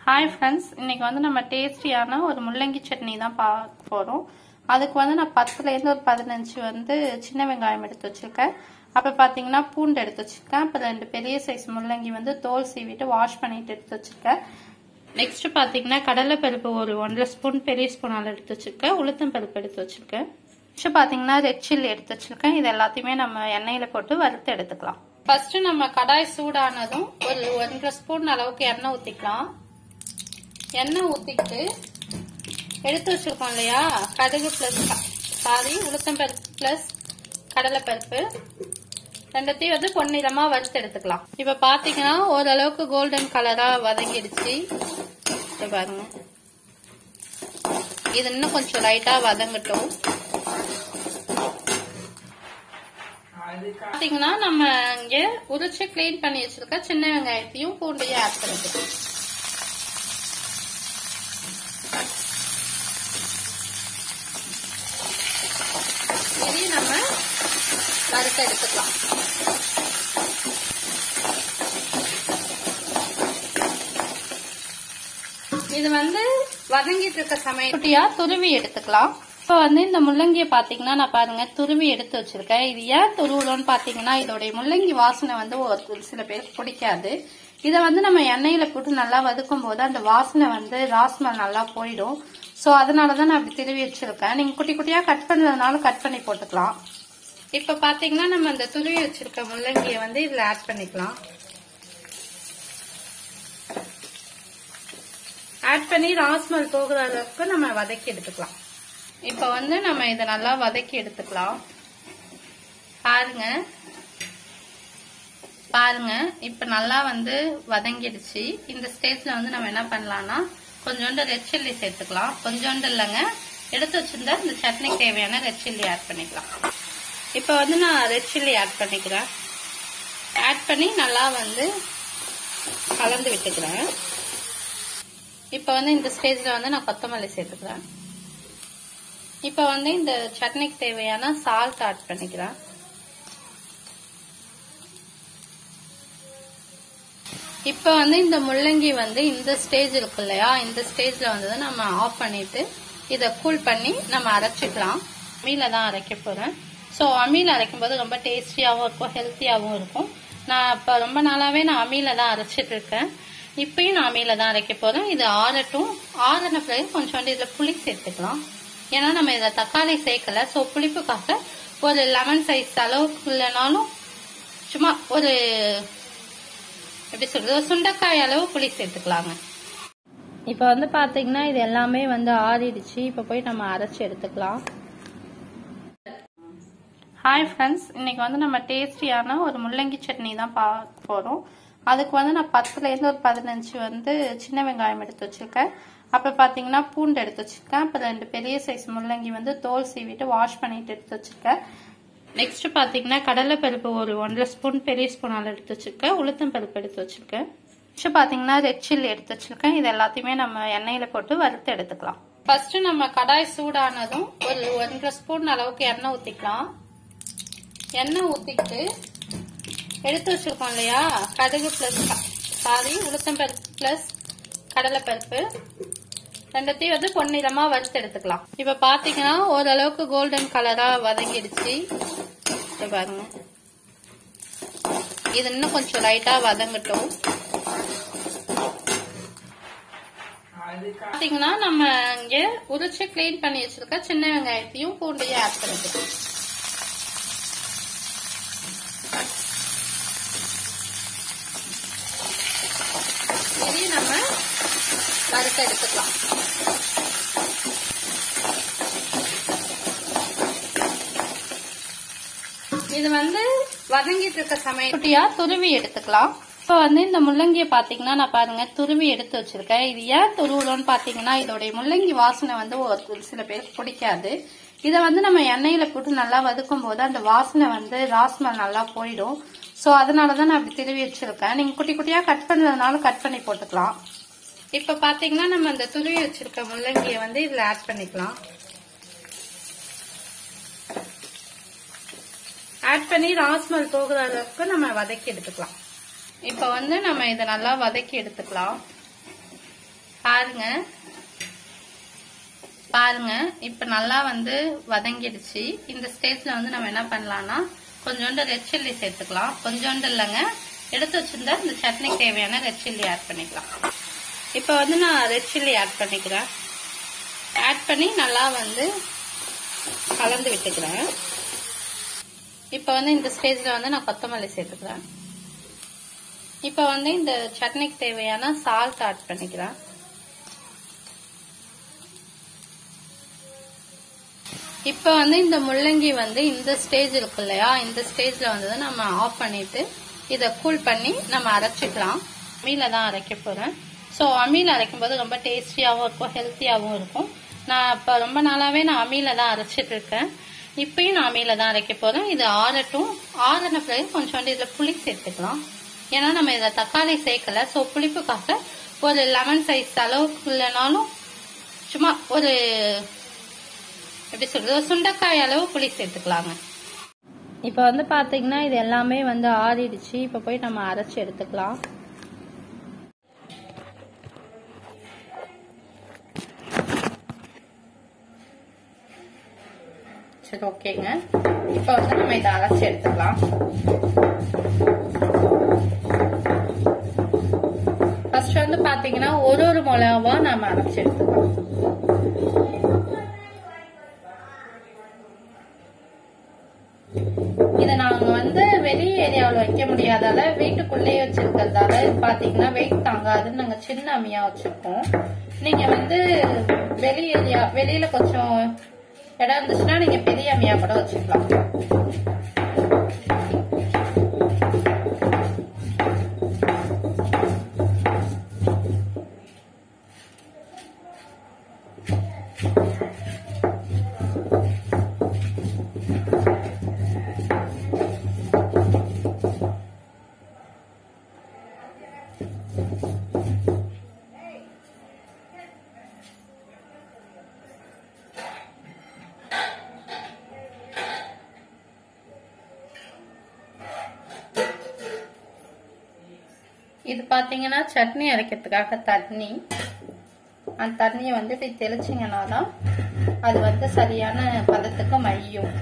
hi friends இன்னைக்கு வந்து நம்ம டேஸ்டியான ஒரு முள்ளங்கி சட்னி தான் பார்க்க போகிறோம் அதுக்கு வந்து நான் பத்துலேருந்து ஒரு பதினஞ்சு வந்து சின்ன வெங்காயம் எடுத்து வச்சிருக்கேன் அப்போ பார்த்தீங்கன்னா பூண்டு எடுத்து வச்சிருக்கேன் அப்புறம் ரெண்டு பெரிய சைஸ் முள்ளங்கி வந்து தோல் சீவிட்டு வாஷ் பண்ணிட்டு எடுத்து வச்சிருக்கேன் நெக்ஸ்ட் பார்த்தீங்கன்னா கடலைப்பருப்பு ஒரு ஒன்றரை ஸ்பூன் பெரிய ஸ்பூனால் எடுத்து வச்சிருக்கேன் உளுத்தம் பருப்பு எடுத்து வச்சிருக்கேன் நெக்ஸ்ட் பார்த்தீங்கன்னா ரெட் சில்லி எடுத்து வச்சிருக்கேன் இது எல்லாத்தையுமே நம்ம எண்ணெயில் போட்டு வறுத்து எடுத்துக்கலாம் ஃபர்ஸ்ட் நம்ம கடாய் சூடானதும் ஒரு ஒன்றரை ஸ்பூன் அளவுக்கு எண்ணெய் ஊற்றிக்கலாம் எண்ணெய் ஊற்றிக்கிட்டு எடுத்து வச்சிருக்கோம் இல்லையா கடுகு ப்ளஸ் சாரி உளுத்தம்பருப்பு ப்ளஸ் கடலைப்பருப்பு ரெண்டத்தையும் வந்து பொன்னிறமா வறுத்து எடுத்துக்கலாம் இப்ப பாத்தீங்கன்னா ஓரளவுக்கு கோல்டன் கலரா வதங்கிடுச்சு இப்ப பாருங்க இது இன்னும் கொஞ்சம் லைட்டா வதங்கட்டும் பாத்தீங்கன்னா நம்ம இங்க உரிச்சு கிளீன் பண்ணி வச்சிருக்க சின்ன வெங்காயத்தையும் பூண்டையும் ஆட் பண்ணிக்கலாம் இதையும் நம்ம வறுத்து எடுத்துக்கலாம் இது வந்து வதங்கிட்டு இருக்க சமயம் குட்டியா துருவி எடுத்துக்கலாம் இப்போ வந்து இந்த முள்ளங்கியை பாத்தீங்கன்னா நான் பாருங்க துருவி எடுத்து வச்சிருக்கேன் இது ஏன் துருவுறோம்னு பாத்தீங்கன்னா இதோடைய முள்ளங்கி வாசனை வந்து ஒரு சில பேருக்கு பிடிக்காது இதை வந்து நம்ம எண்ணெயில போட்டு நல்லா வதக்கும் போது அந்த வாசனை வந்து ராஸ்மல் நல்லா போயிடும் ஸோ அதனாலதான் நான் அப்படி திருவி வச்சிருக்கேன் நீங்க குட்டி குட்டியா கட் பண்றதுனால கட் பண்ணி போட்டுக்கலாம் இப்ப பாத்தீங்கன்னா நம்ம அந்த துருவி வச்சிருக்க முள்ளங்கியை வந்து இதுல ஆட் பண்ணிக்கலாம் ஆட் பண்ணி ராஸ்மல் போகிற அளவுக்கு நம்ம வதக்கி எடுத்துக்கலாம் இப்ப வந்து நம்ம இதை நல்லா வதக்கி எடுத்துக்கலாம் பாருங்க பாருங்க இப்ப நல்லா வந்து வதங்கிடுச்சு இந்த ஸ்டேஜ்ல வந்து நம்ம என்ன பண்ணலாம்னா கொஞ்சோண்டு ரெட் சில்லி சேர்த்துக்கலாம் கொஞ்சோண்டு இல்லைங்க எடுத்து வச்சிருந்தா இந்த சட்னிக்கு தேவையான ரெட் சில்லி ஆட் பண்ணிக்கலாம் இப்போ வந்து நான் ரெட் சில்லி ஆட் பண்ணிக்கிறேன் ஆட் பண்ணி நல்லா வந்து கலந்து விட்டுக்கிறேன் இப்போ வந்து இந்த ஸ்டேஜில் வந்து நான் கொத்தமல்லி சேர்த்துக்கிறேன் இப்போ வந்து இந்த சட்னிக்கு தேவையான சால்ட் ஆட் பண்ணிக்கிறேன் இப்போ வந்து இந்த முள்ளங்கி வந்து இந்த ஸ்டேஜ் இருக்கு இல்லையா இந்த ஸ்டேஜ்ல வந்து நம்ம ஆஃப் பண்ணிட்டு இதை கூல் பண்ணி நம்ம அரைச்சிக்கலாம் அம்மியில தான் அரைக்க போறேன் ஸோ அம்மியில் அரைக்கும் போது ரொம்ப டேஸ்டியாகவும் இருக்கும் ஹெல்த்தியாகவும் இருக்கும் நான் இப்போ ரொம்ப நாளாவே நான் அம்மியில தான் அரைச்சிட்டு இருக்கேன் இப்பயும் நான் அம்மியில தான் அரைக்க போறேன் இது ஆறட்டும் ஆறின பிறகு கொஞ்சோண்டு இதில் புளி சேர்த்துக்கலாம் ஏன்னா நம்ம இதில் தக்காளி சேர்க்கல ஸோ புளிப்புக்காக ஒரு லெமன் சைஸ் அளவுக்கு இல்லைனாலும் சும்மா ஒரு எப்படி சொல்றது சுண்டைக்காய் அளவு புளி சேர்த்துக்கலாங்க இப்போ வந்து பாத்தீங்கன்னா இது எல்லாமே வந்து ஆறிடுச்சு இப்போ போய் நம்ம அரைச்சி எடுத்துக்கலாம் ஹாய் ஃப்ரெண்ட்ஸ் இன்னைக்கு வந்து நம்ம டேஸ்டியான ஒரு முள்ளங்கி சட்னி தான் பார்க்க போகிறோம் அதுக்கு வந்து நான் பத்துலேருந்து ஒரு பதினஞ்சு வந்து சின்ன வெங்காயம் எடுத்து வச்சிருக்கேன் அப்போ பார்த்தீங்கன்னா பூண்டு எடுத்து வச்சிருக்கேன் அப்புறம் ரெண்டு பெரிய சைஸ் முள்ளங்கி வந்து தோல் சீவிட்டு வாஷ் பண்ணிட்டு எடுத்து வச்சிருக்கேன் நெக்ஸ்ட் பார்த்தீங்கன்னா கடலைப்பருப்பு ஒரு ஒன்றரை ஸ்பூன் பெரிய ஸ்பூனால் எடுத்து வச்சிருக்கேன் உளுத்தம் பருப்பு எடுத்து வச்சிருக்கேன் நெக்ஸ்ட் பார்த்தீங்கன்னா ரெட் சில்லி எடுத்து வச்சிருக்கேன் இது எல்லாத்தையுமே நம்ம எண்ணெயில் போட்டு வறுத்து எடுத்துக்கலாம் ஃபர்ஸ்ட் நம்ம கடாய் சூடானதும் ஒரு ஒன்றரை ஸ்பூன் அளவுக்கு எண்ணெய் ஊற்றிக்கலாம் எண்ணெய் ஊற்றிக்கிட்டு எடுத்து வச்சிருக்கோம் இல்லையா கடுகு ப்ளஸ் சாரி உளுத்தம்பருப்பு ப்ளஸ் கடலைப்பருப்பு ரெண்டத்தையும் வந்து பொன்னிறமா வறுத்து எடுத்துக்கலாம் இப்ப பாத்தீங்கன்னா ஓரளவுக்கு கோல்டன் கலரா வதங்கிடுச்சு இப்ப பாருங்க இது இன்னும் கொஞ்சம் லைட்டா வதங்கட்டும் பாத்தீங்கன்னா நம்ம இங்க உரிச்சு கிளீன் பண்ணி வச்சிருக்க சின்ன வெங்காயத்தையும் பூண்டையும் ஆட் பண்ணிக்கலாம் இதையும் நம்ம வறுத்து எடுத்துக்கலாம் இது வந்து வதங்கிட்டு இருக்க சமயம் குட்டியா துருவி எடுத்துக்கலாம் இப்போ வந்து இந்த முள்ளங்கியை பாத்தீங்கன்னா நான் பாருங்க துருவி எடுத்து வச்சிருக்கேன் இது ஏன் துருவுறோம்னு பாத்தீங்கன்னா இதோடைய முள்ளங்கி வாசனை வந்து ஒரு சில பேருக்கு பிடிக்காது இதை வந்து நம்ம எண்ணெயில போட்டு நல்லா வதக்கும் போது அந்த வாசனை வந்து ராஸ்மல் நல்லா போயிடும் ஸோ அதனாலதான் நான் அப்படி திருவி வச்சிருக்கேன் நீங்க குட்டி குட்டியா கட் பண்றதுனால கட் பண்ணி போட்டுக்கலாம் இப்ப பாத்தீங்கன்னா நம்ம அந்த துருவி வச்சிருக்க முள்ளங்கியை வந்து இதுல ஆட் பண்ணிக்கலாம் ஆட் பண்ணி ராஸ்மல் போகிற அளவுக்கு நம்ம வதக்கி எடுத்துக்கலாம் இப்ப வந்து நம்ம இதை நல்லா வதக்கி எடுத்துக்கலாம் பாருங்க பாருங்க இப்ப நல்லா வந்து வதங்கிடுச்சு இந்த ஸ்டேஜ்ல வந்து நம்ம என்ன பண்ணலாம்னா கொஞ்சோண்டு ரெட் சில்லி சேர்த்துக்கலாம் கொஞ்சோண்டு இல்லைங்க எடுத்து வச்சிருந்தா இந்த சட்னிக்கு தேவையான ரெட் சில்லி ஆட் பண்ணிக்கலாம் இப்ப வந்து நான் ரெட் சில்லி ஆட் பண்ணிக்கிறேன் ஆட் பண்ணி நல்லா வந்து கலந்து விட்டுக்கிறேன் இப்ப வந்து இந்த ஸ்டேஜ்ல வந்து நான் கொத்தமல்லி சேர்த்துக்கிறேன் இப்ப வந்து இந்த சட்னிக்கு தேவையான சால்ட் ஆட் பண்ணிக்கிறேன் இப்ப வந்து இந்த முள்ளங்கி வந்து இந்த ஸ்டேஜ் இருக்கு இல்லையா இந்த ஸ்டேஜ்ல வந்து நம்ம ஆஃப் பண்ணிட்டு இத கூல் பண்ணி நம்ம அரைச்சிக்கலாம் அம்மியில தான் அரைக்க போறேன் ஸோ அம்மியில அரைக்கும் போது ரொம்ப டேஸ்டியாகவும் இருக்கும் ஹெல்த்தியாகவும் இருக்கும் நான் இப்போ ரொம்ப நாளாவே நான் அம்மியில தான் அரைச்சிட்டு இருக்கேன் இப்பயும் நான் அம்மியில தான் அரைக்க போறேன் இது ஆறட்டும் ஆறின பிறகு கொஞ்சோண்டு இதுல புளி சேர்த்துக்கலாம் ஏன்னா நம்ம இதில் தக்காளி சேர்க்கல ஸோ புளிப்புக்காக ஒரு லெமன் சைஸ் அளவுக்கு இல்லைனாலும் சும்மா ஒரு எப்படி சொல்றது ஒரு சுண்டைக்காய் அளவு புளி சேர்த்துக்கலாங்க இப்போ வந்து பாத்தீங்கன்னா இது எல்லாமே வந்து ஆறிடுச்சு இப்போ போய் நம்ம அரைச்சு எடுத்துக்கலாம் சரி ஓகேங்க இப்போ வந்து நம்ம இதை அரைச்சு எடுத்துக்கலாம் ஃபர்ஸ்ட் வந்து பாத்தீங்கன்னா ஒரு ஒரு மிளகாவா நம்ம அரைச்சு எடுத்துக்கலாம் இதை நாங்க வந்து வெளி ஏரியாவில் வைக்க முடியாதால வீட்டுக்குள்ளேயே வச்சிருக்கிறதால பாத்தீங்கன்னா வெயிட் தாங்காதுன்னு நாங்க சின்ன அம்மியா வச்சிருக்கோம் நீங்க வந்து வெளி ஏரியா வெளியில கொஞ்சம் இடம் இருந்துச்சுன்னா நீங்க பெரிய அம்மியா கூட வச்சுக்கலாம் இது பாத்தீங்கன்னா சட்னி அரைக்கிறதுக்காக தண்ணி அந்த தண்ணியை வந்து இப்படி தெளிச்சிங்கன்னா தான் அது வந்து சரியான பதத்துக்கு மையும்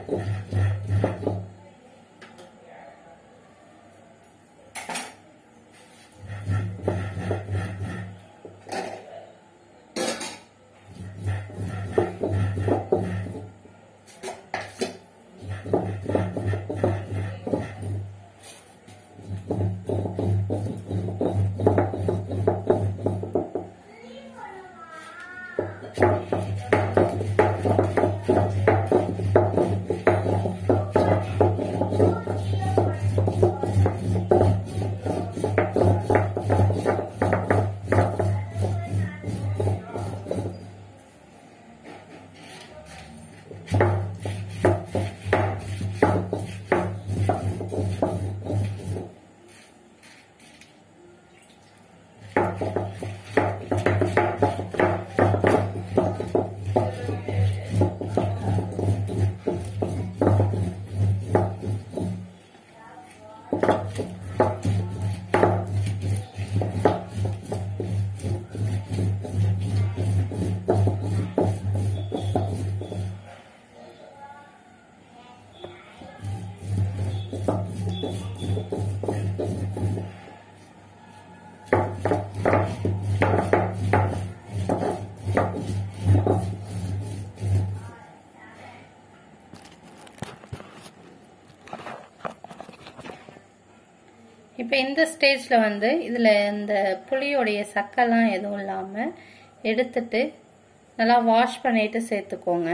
இப்போ இந்த ஸ்டேஜில் வந்து இதில் இந்த புளியோடைய சக்கெல்லாம் எதுவும் இல்லாமல் எடுத்துட்டு நல்லா வாஷ் பண்ணிட்டு சேர்த்துக்கோங்க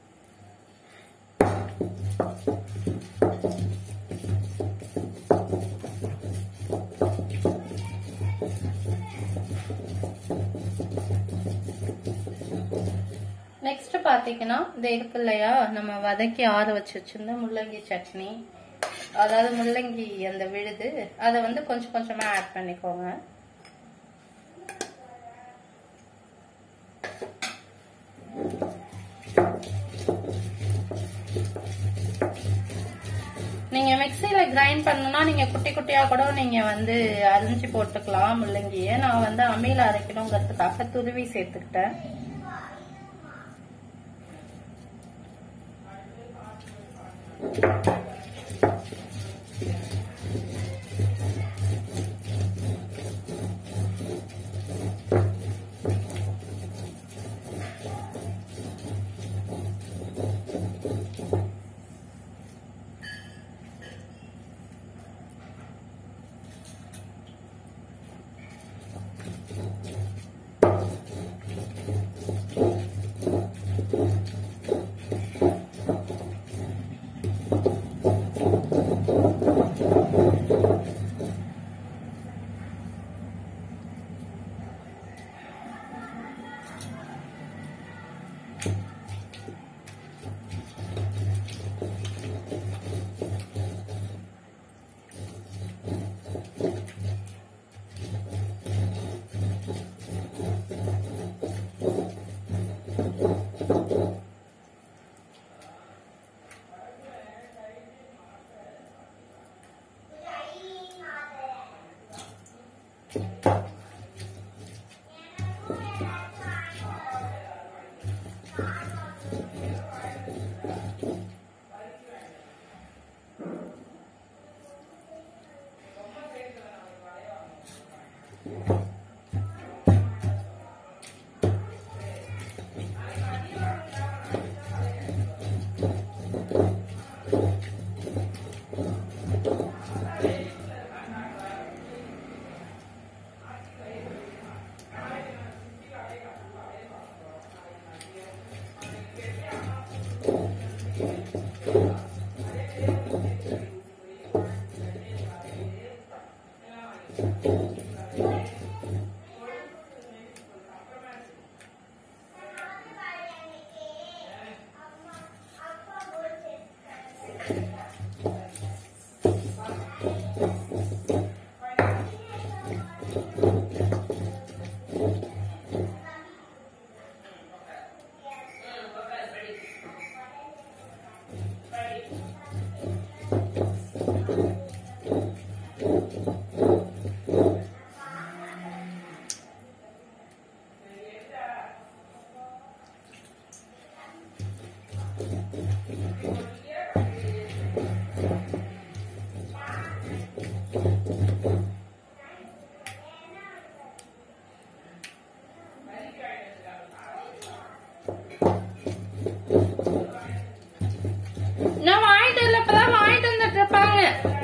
நெக்ஸ்ட் பாத்தீங்கன்னா இது இருக்கு இல்லையா நம்ம வதக்கி ஆற வச்சு வச்சிருந்த முள்ளங்கி சட்னி அதாவது முள்ளங்கி அந்த விழுது அதை வந்து கொஞ்சம் கொஞ்சமா ஆட் பண்ணிக்கோங்க நீங்க மிக்ஸில கிரைண்ட் பண்ணணும்னா நீங்க குட்டி குட்டியா கூட நீங்க வந்து அரிஞ்சு போட்டுக்கலாம் முள்ளங்கிய நான் வந்து அம்மியில அரைக்கணுங்கிறதுக்காக துருவி சேர்த்துக்கிட்டேன் நான் வாங்கிட்டு வரல இப்பதான் வாங்கிட்டு வந்துட்டு இருப்பாங்க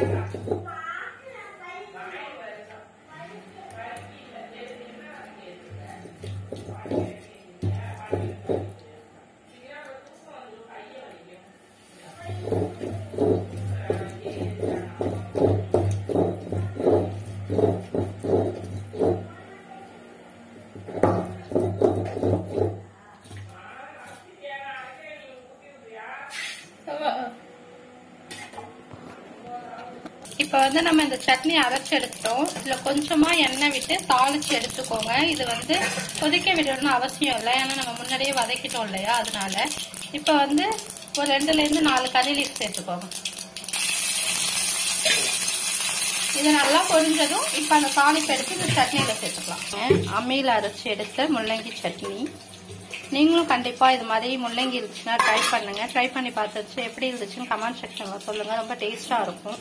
இப்போ வந்து நம்ம இந்த சட்னி அரைச்சு எடுத்துட்டோம் இதுல கொஞ்சமா எண்ணெய் விட்டு தாளிச்சு எடுத்துக்கோங்க இது வந்து கொதிக்க விடணும்னு அவசியம் இல்லை ஏன்னா நம்ம முன்னாடியே வதக்கிட்டோம் இல்லையா அதனால இப்போ வந்து ஒரு ரெண்டுல இருந்து நாலு கறி லீஃப் சேர்த்துக்கோங்க இது நல்லா பொரிஞ்சதும் இப்போ அந்த தாளிப்பு எடுத்து இந்த சட்னியில சேர்த்துக்கலாம் அம்மியில் அரைச்சி எடுத்த முள்ளங்கி சட்னி நீங்களும் கண்டிப்பா இது மாதிரி முள்ளங்கி இருந்துச்சுன்னா ட்ரை பண்ணுங்க ட்ரை பண்ணி பார்த்துச்சு எப்படி இருந்துச்சுன்னு கமெண்ட் செக்ஷன்ல சொல்லுங்க ரொம்ப டேஸ்டா இருக்கும்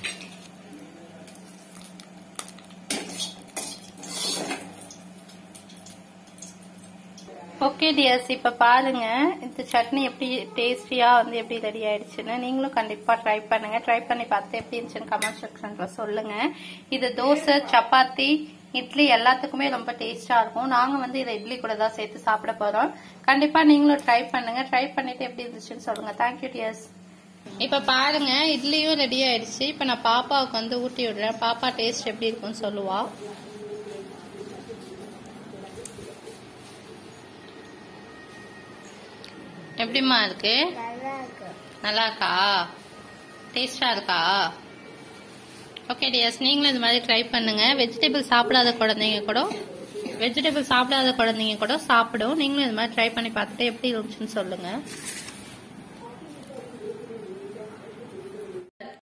ஓகே டியர்ஸ் இப்ப பாருங்க இந்த சட்னி எப்படி டேஸ்டியா வந்து எப்படி ரெடி ஆயிடுச்சுன்னு நீங்களும் கண்டிப்பா ட்ரை பண்ணுங்க ட்ரை பண்ணி பார்த்து எப்படி இருந்துச்சுன்னு கமெண்ட் செக்ஷன்ல சொல்லுங்க இது தோசை சப்பாத்தி இட்லி எல்லாத்துக்குமே ரொம்ப டேஸ்டா இருக்கும் நாங்க வந்து இதை இட்லி கூட தான் சேர்த்து சாப்பிட போறோம் கண்டிப்பா நீங்களும் ட்ரை பண்ணுங்க ட்ரை பண்ணிட்டு எப்படி இருந்துச்சுன்னு சொல்லுங்க தேங்க்யூ டியர்ஸ் இப்ப பாருங்க இட்லியும் ரெடி ஆயிடுச்சு இப்ப நான் பாப்பாவுக்கு வந்து ஊட்டி விடுறேன் பாப்பா டேஸ்ட் எப்படி இருக்கும்னு சொல்லுவா எப்படிம்மா இருக்கு நல்லா இருக்கா டேஸ்டா இருக்கா ஓகே டியர்ஸ் நீங்களும் இது மாதிரி ட்ரை பண்ணுங்க வெஜிடபிள் சாப்பிடாத குழந்தைங்க கூட வெஜிடபிள் சாப்பிடாத குழந்தைங்க கூட சாப்பிடும் நீங்களும் இது மாதிரி ட்ரை பண்ணி பார்த்துட்டு எப்படி இருந்துச்சுன்னு சொல்லுங்க